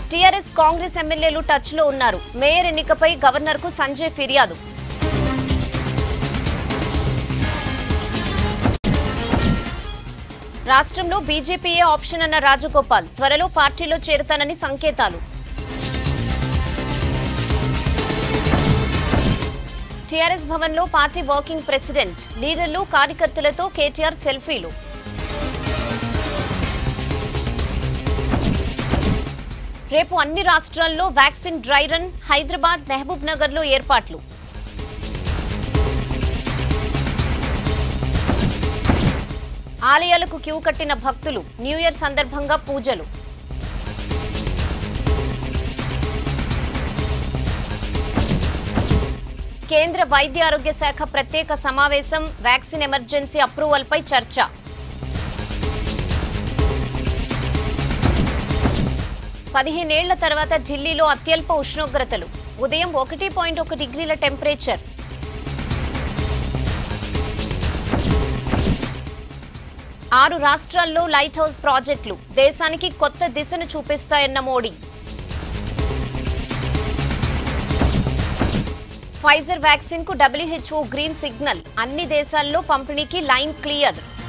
TRS Congress ఎమ్మెల్యేలు touch లో ఉన్నారు మేయర్ ఎన్నికపై గవర్నర్ కు సంజయ్ ఫిర్యాదు రాష్ట్రంలో బీజేపీయే ఆప్షన్ అన్న రాజగోపాల్ త్వరలో పార్టీలో చేరుతానని సంకేతాలు టీఆర్ఎస్ భవన్లో పార్టీ వర్కింగ్ ప్రెసిడెంట్ లీడర్లు కార్యకర్తలతో కేటీఆర్ సెల్ఫీలు రేపు అన్ని రాష్ట్రాల్లో vaccine dry run Hyderabad Mahabubnagar లో ఏర్పాట్లు ఆలయాలకు క్యూ కట్టిన భక్తులు న్యూ ఇయర్ సందర్భంగా పూజలు కేంద్ర వైద్య ఆరోగ్య శాఖ ప్రత్యేక సమావేశం వ్యాక్సిన్ ఎమర్జెన్సీ అప్రూవల్పై చర్చ పదిహేనేళ్ల తర్వాత ఢిల్లీలో అత్యల్ప ఉష్ణోగ్రతలు ఉదయం ఒకటి పాయింట్ ఒక డిగ్రీల టెంపరేచర్ ఆరు రాష్ట్రాల్లో లైట్ హౌస్ ప్రాజెక్టులు దేశానికి కొత్త దిశను చూపిస్తాయన్న మోడీ ఫైజర్ వ్యాక్సిన్ కు డబ్ల్యూహెచ్ఓ గ్రీన్ సిగ్నల్ అన్ని దేశాల్లో పంపిణీకి లైన్ క్లియర్